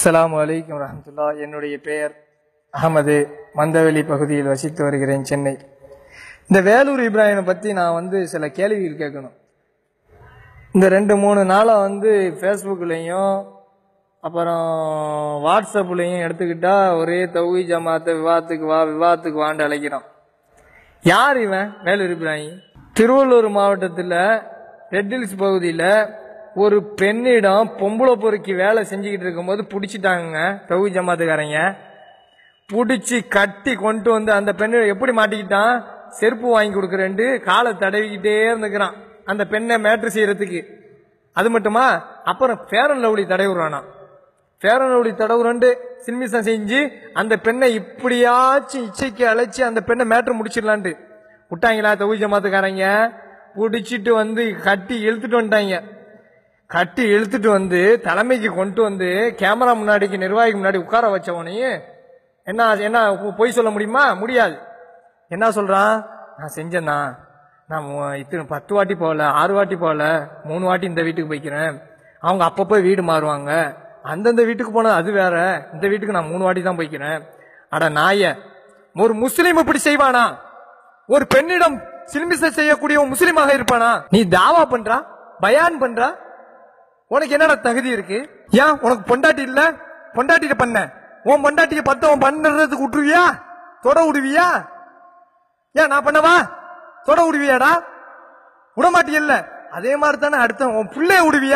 அஸ்ஸலாமு அலைக்கும் ரஹமத்துல்லா என்னுடைய பெயர் அகமது மந்தவெளி பகுதியில் வசித்து வருகிறேன் சென்னை இந்த வேலூர் இப்ராஹிமை பற்றி நான் வந்து சில கேள்விகள் கேட்கணும் இந்த ரெண்டு மூணு நாளாக வந்து ஃபேஸ்புக்லேயும் அப்புறம் வாட்ஸ்அப்லேயும் எடுத்துக்கிட்டா ஒரே தௌஹி ஜமாத்தை விவாதத்துக்கு வா விவாதத்துக்கு வாண்டு அழைக்கிறான் யார் இவன் வேலூர் இப்ராஹிம் திருவள்ளூர் மாவட்டத்தில் ரெட் ஹில்ஸ் பகுதியில் ஒரு பெண்ணிடம் பொம்பளை பொறுக்கி வேலை செஞ்சுக்கிட்டு இருக்கும்போது பிடிச்சிட்டாங்க தௌஹி ஜமாத்துக்காரங்க பிடிச்சி கட்டி கொண்டு வந்து அந்த பெண்ணை எப்படி மாட்டிக்கிட்டான் செருப்பு வாங்கி கொடுக்குறேன்ட்டு காலை தடவிக்கிட்டே இருந்துக்கிறான் அந்த பெண்ணை மேட்ரு செய்யறதுக்கு அது மட்டுமா அப்புறம் ஃபேரன் லவ்லி தடவுறானா ஃபேரன் லவ்லி தடவுறண்டு சின்மிசம் செஞ்சு அந்த பெண்ணை இப்படியாச்சும் இச்சைக்கு அழைச்சி அந்த பெண்ணை மேட்ரு முடிச்சிடலான்ட்டு விட்டாங்களா தொகுதி ஜமாத்துக்காரங்க பிடிச்சிட்டு வந்து கட்டி இழுத்துட்டு வந்துட்டாங்க கட்டி இழுத்துட்டு வந்து தலைமைக்கு கொண்டு வந்து கேமரா முன்னாடிக்கு நிர்வாகிக்கு முன்னாடி உட்கார வச்சவனையும் என்ன என்ன பொ- பொய் சொல்ல முடியுமா முடியாது என்ன சொல்றான் நான் செஞ்சேன்னா நான் மு- இத்தனை பத்து வாட்டி போகல ஆறு வாட்டி போகல மூணு வாட்டி இந்த வீட்டுக்கு போய்க்கிறேன் அவங்க அப்பப்போ வீடு மாறுவாங்க அந்தந்த வீட்டுக்கு போனது அது வேற இந்த வீட்டுக்கு நான் மூணு வாட்டி தான் போய்க்கிறேன் அட நாய ஒரு முஸ்லீம் இப்படி செய்வானா ஒரு பெண்ணிடம் சில்மிச செய்யக்கூடிய ஒரு முஸ்லீமாக இருப்பானா நீ தாவா பண்றா பயான் பண்றா உனக்கு என்னடா தகுதி இருக்கு ஏன் உனக்கு பொண்டாட்டி இல்ல பொண்டாட்டிட்ட பண்ண உன் பொண்டாட்டிய பத்தவன் பண்றதுக்கு விட்டுருவியா தொட விடுவியா ஏன் நான் பண்ணவா தொட விடுவியாடா விடமாட்டியல்ல அதே மாதிரி தானே அடுத்த உன் பிள்ளைய விடுவியா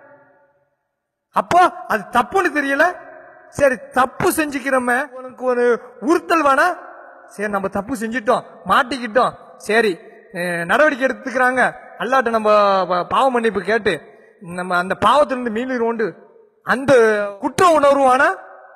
அப்போ அது தப்புன்னு தெரியல சரி தப்பு செஞ்சுக்கிறோமே உனக்கு ஒரு உறுத்தல் வேணா சரி நம்ம தப்பு செஞ்சிட்டோம் மாட்டிக்கிட்டோம் சரி அஹ், நடவடிக்கை எடுத்துக்கிறாங்க அல்லாட்ட நம்ம ப- பாவ மன்னிப்பு கேட்டு நம்ம அந்த பாவத்திலிருந்து மீளிரோண்டு அந்த குற்ற உணர்வு வேணா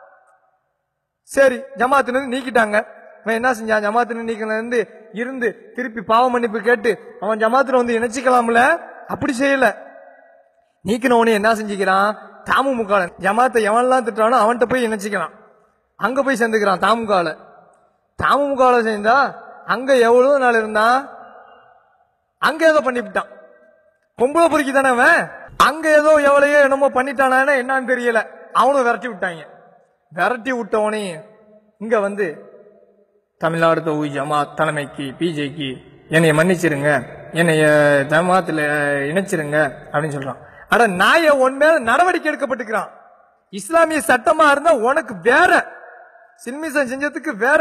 சரி ஜமாத்திலிருந்து நீக்கிட்டாங்க அவன் என்ன செஞ்சான் ஜமாத்திலிருந்து நீக்கில இருந்து இருந்து திருப்பி பாவ மன்னிப்பு கேட்டு அவன் ஜமாத்துல வந்து இணைச்சிக்கலாம்ல அப்படி செய்யல நீக்கினவனே என்ன செஞ்சுக்கிறான் தாமுமுகால ஜமாத்தை எவன்லாம் திட்டானோ அவன்கிட்ட போய் இணைச்சிக்கிறான் அங்க போய் சேர்ந்துக்கிறான் தாமுகால தாமுமுகால சேர்ந்தா அங்க எவ்வளவு நாள் இருந்தான் அங்க ஏதோ பண்ணிவிட்டான் பொம்பளை பொறுக்கி தானே அவன் அங்க ஏதோ எவ்வளையோ என்னமோ பண்ணிட்டானானே என்னன்னு தெரியல அவனும் விரட்டி விட்டாங்க விரட்டி விட்டவனே இங்க வந்து தமிழ்நாடு தொகுதி ஜமாத் தலைமைக்கு பிஜேக்கு என்னை மன்னிச்சிருங்க என்னைய ஜமாத்துல இணைச்சிருங்க அப்படின்னு சொல்றான் அட நாய உன் மேல நடவடிக்கை எடுக்கப்பட்டுக்கிறான் இஸ்லாமிய சட்டமா இருந்தா உனக்கு வேற சில்மிசம் செஞ்சதுக்கு வேற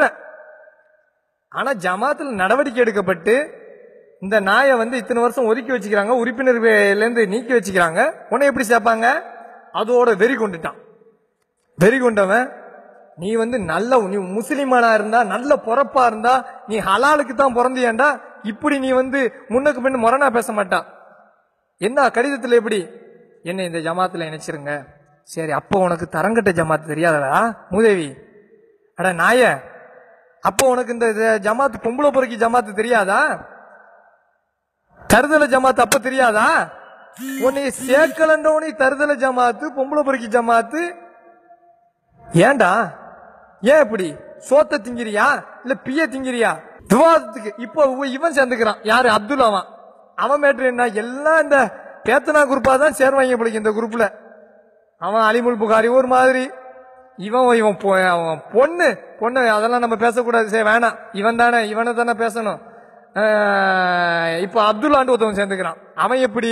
ஆனா ஜமாத்துல நடவடிக்கை எடுக்கப்பட்டு இந்த நாயை வந்து இத்தனை வருஷம் ஒதுக்கி வச்சுக்கிறாங்க உறுப்பினர்ல இருந்து நீக்கி வச்சுக்கிறாங்க உன்னை எப்படி சேர்ப்பாங்க அதோட வெறி கொண்டுட்டான் வெறி கொண்டவன் நீ வந்து நல்ல நீ முஸ்லிமானா இருந்தா நல்ல பொறப்பா இருந்தா நீ ஹலாலுக்கு தான் பிறந்தியாண்டா இப்படி நீ வந்து முன்னுக்கு பின்னு முரணா பேச மாட்டா என்ன கடிதத்துல எப்படி என்ன இந்த ஜமாத்துல இணைச்சிருங்க சரி அப்போ உனக்கு தரங்கட்ட ஜமாத் தெரியாதடா மூதேவி அட நாய அப்போ உனக்கு இந்த ஜ- ஜமாத் பொம்பளை பொறுக்கி ஜமாத்து தெரியாதா தருதல ஜமாத் அப்ப தெரியாதா உன்னை சேர்க்கலன்றவனே தருதல ஜமாத்து பொம்பளை பொறுக்கி ஜமாத்து ஏன்டா ஏன் இப்படி சோத்த திங்கிறியா இல்ல பிய திங்கிறியா விவாதத்துக்கு இப்போ இவ- இவன் சேர்ந்துக்கிறான் யாரு அப்துல் அவன் அவன் மேட்ரு என்ன எல்லாம் இந்த பேத்தனா குரூப்பா தான் சேர்வாங்க பிடிக்கும் இந்த குரூப்ல அவன் அலிமுல் புகாரி ஒரு மாதிரி இவன் இவன் பொ- அவன் பொண்ணு பொண்ணு அதெல்லாம் நம்ம பேசக்கூடாது சரி வேணாம் இவன் தானே இவனை தானே பேசணும் ஆஹ், இப்போ அப்துல்லாண்டு ஒருத்தவன் சேர்ந்துக்கிறான் அவன் எப்படி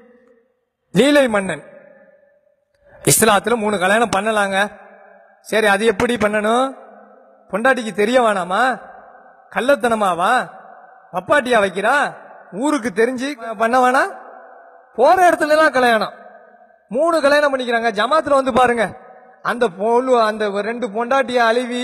லீலை மன்னன் இஸ்லாத்துல மூணு கல்யாணம் பண்ணலாங்க சரி அது எப்படி பண்ணணும் பொண்டாட்டிக்கு தெரிய வேணாமா கள்ளத்தனமாவா பப்பாட்டியா வைக்கிறா ஊருக்கு தெரிஞ்சு பண்ண வேணாம் போற இடத்துல எல்லாம் கல்யாணம் மூணு கல்யாணம் பண்ணிக்கிறாங்க ஜமாத்துல வந்து பாருங்க அந்த பொண்ணு அந்த ரெண்டு பொண்டாட்டிய அழுவி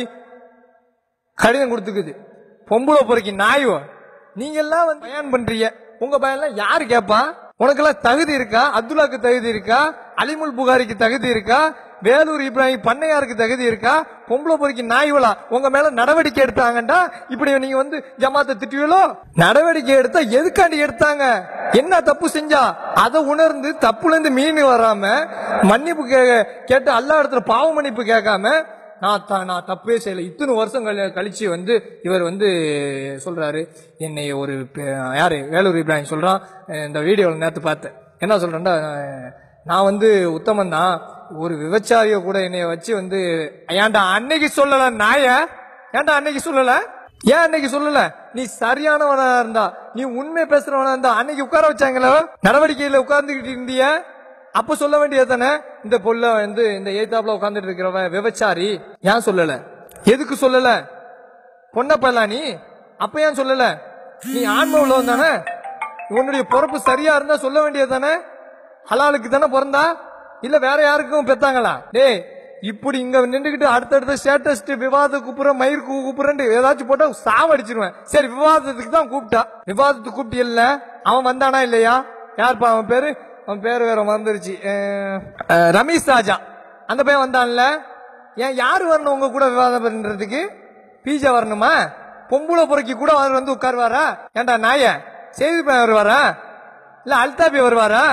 கடிதம் கொடுத்துக்குது பொம்பளை பொறுக்கி நாயோ நீங்க எல்லாம் வந்து பயன் பண்றீங்க உங்க பயன்லாம் யாரு கேப்பா உனக்கெல்லாம் தகுதி இருக்கா அப்துல்லாக்கு தகுதி இருக்கா அலிமுல் புகாரிக்கு தகுதி இருக்கா வேலூர் இப்ராஹிம் பண்ணையாருக்கு தகுதி இருக்கா பொம்பளை பொறுக்கி நாய்களா உங்க மேல நடவடிக்கை எடுத்தாங்கண்டா இப்படி நீங்க வந்து ஜமாத்தை திட்டுவீங்களோ நடவடிக்கை எடுத்தா எதுக்காண்டி எடுத்தாங்க என்ன தப்பு செஞ்சா அதை உணர்ந்து தப்புல இருந்து மீன் வராம மன்னிப்பு கே- கேட்டு அல்லா இடத்துல பாவ மன்னிப்பு கேட்காம நான் த- நான் தப்பே செய்யல இத்தனை வருஷம் கழி- கழிச்சு வந்து இவர் வந்து சொல்றாரு என்னை ஒரு பெ- யாரு வேலூர் இப்ராஹிம் சொல்றான் அஹ் இந்த வீடியோவில் நேற்று பார்த்தேன் என்ன சொல்றேன்டா அஹ் நான் வந்து உத்தமன் தான் ஒரு விபச்சாரிய கூட என்னைய வச்சு வந்து ஏன்டா அன்னைக்கு சொல்லல நாய ஏன்டா அன்னைக்கு சொல்லல ஏன் அன்னைக்கு சொல்லல நீ சரியானவனா இருந்தா நீ உண்மை பேசுறவனா இருந்தா அன்னைக்கு உட்கார வச்சாங்களோ நடவடிக்கையில உட்கார்ந்துகிட்டு இருந்திய அப்ப சொல்ல வேண்டியது தானே இந்த பொல்ல வந்து இந்த ஏத்தாப்புல உட்கார்ந்துட்டு இருக்கிறவன் விபச்சாரி ஏன் சொல்லல எதுக்கு சொல்லல பொன்னப்பல்லா நீ அப்ப ஏன் சொல்லல நீ ஆன்ம உள்ளவன் தானே உன்னுடைய பொறுப்பு சரியா இருந்தா சொல்ல வேண்டியது தானே ஹலாலுக்கு தானே பிறந்தா இல்ல வேற யாருக்கும் பெத்தாங்களா டேய் இப்படி இங்க நின்றுகிட்டு அடுத்தடுத்த ஸ்டேட்டஸ் விவாத கூப்பிடுற மயிர் கூ- கூப்பிடுறேன் ஏதாச்சும் போட்டா சாவடிச்சிருவேன் சரி விவாதத்துக்கு தான் கூப்பிட்டா விவாதத்துக்கு கூப்பிட்டு இல்ல அவன் வந்தானா இல்லையா யாருப்பா அவன் பேரு அவன் பேரு வேற மறந்துருச்சு அஹ், அஹ், ரமேஷ் ராஜா அந்த பையன் வந்தான்ல ஏன் யாரு வரணும் உங்க கூட விவாதம் பண்றதுக்கு பீஜா வரணுமா பொம்புளை பொறுக்கி கூட அவர் வந்து உட்காருவாரா ஏன்டா நாய செய்தி பையன் வருவாரா இல்ல அல்தாபி வருவாரா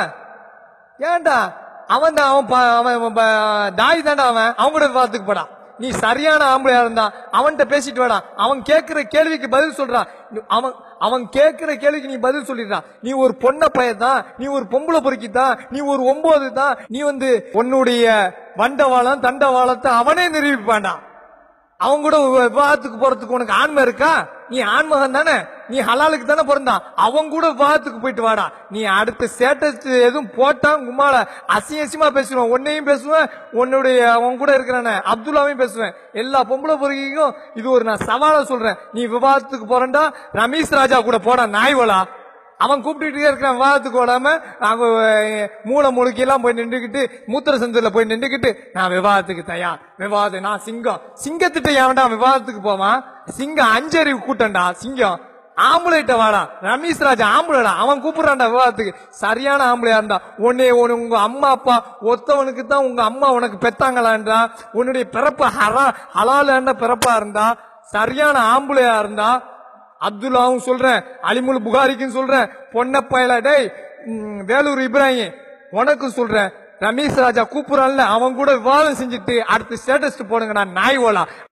ஏன்டா அவன் தான் அவன் ப- அவன் அவன் ப- தாய் தான்டா அவன் அவன் கூட விவாதத்துக்கு போடா நீ சரியான ஆம்பளையா இருந்தா அவன்கிட்ட பேசிட்டு வாடா அவன் கேட்கிற கேள்விக்கு பதில் சொல்றான் நீ- அவன் அவன் கேட்கிற கேள்விக்கு நீ பதில் சொல்லிடுறா நீ ஒரு பொண்ண பையன் நீ ஒரு பொம்பளை பொறுக்கி தான் நீ ஒரு ஒன்பது தான் நீ வந்து உன்னுடைய வண்டவாளம் தண்டவாளத்தை அவனே நிரூபிப்பான்டா அவன் கூட வி- விவாதத்துக்கு போறதுக்கு உனக்கு ஆண்மை இருக்கா நீ ஆண்மகன் தானே நீ ஹலாலுக்கு தானே பிறந்தான் அவன் கூட விவாதத்துக்கு போயிட்டு வாடா நீ அடுத்த ஸ்டேட்டஸ் எதுவும் போட்டா கும்மால அசிங்க அசியமா பேசுவேன் உன்னையும் பேசுவேன் உன்னுடைய அவன் கூட இருக்கிறானே அப்துல்லாவையும் பேசுவேன் எல்லா பொம்பளை பொறுக்கிக்கும் இது ஒரு நான் சவாலா சொல்றேன் நீ விவாதத்துக்கு போறேன்டா ரமேஷ் ராஜா கூட போடா நாய்வலா அவன் கூப்பிட்டுட்டே இருக்கிறான் விவாதத்துக்கு ஓடாம அவங்க அஹ், மூளை முழுக்கி எல்லாம் போய் நின்றுக்கிட்டு மூத்திர சந்தில போய் நின்றுக்கிட்டு நான் விவாதத்துக்கு தயார் விவாதம் நான் சிங்கம் சிங்கத்திட்ட ஏன்டா விவாதத்துக்கு போவான் சிங்கம் அஞ்சறிவு கூட்டம்டா சிங்கம் ஆம்பளைட்ட வாடா ரமேஷ் ராஜா ஆம்பளைடா அவன் கூப்பிடுறான்டா விவாதத்துக்கு சரியான ஆம்பளையா இருந்தா உன்னை உன- உங்க அம்மா அப்பா ஒத்தவனுக்கு தான் உங்க அம்மா உனக்கு பெத்தாங்களான்றா உன்னுடைய பிறப்பு ஹரா ஹலாலான பிறப்பா இருந்தா சரியான ஆம்பளையா இருந்தா அப்துல்லாவும் சொல்றேன் அலிமுல் புகாரிக்கும் சொல்றேன் பொன்னப்பயல டேய் ம், வேலூர் இப்ராஹிம் உனக்கும் சொல்றேன் ரமேஷ் ராஜா கூப்பிடறான்ல அவன் கூட விவாதம் செஞ்சுட்டு அடுத்த ஸ்டேட்டஸ் போடுங்க நான் நாய் ஓலா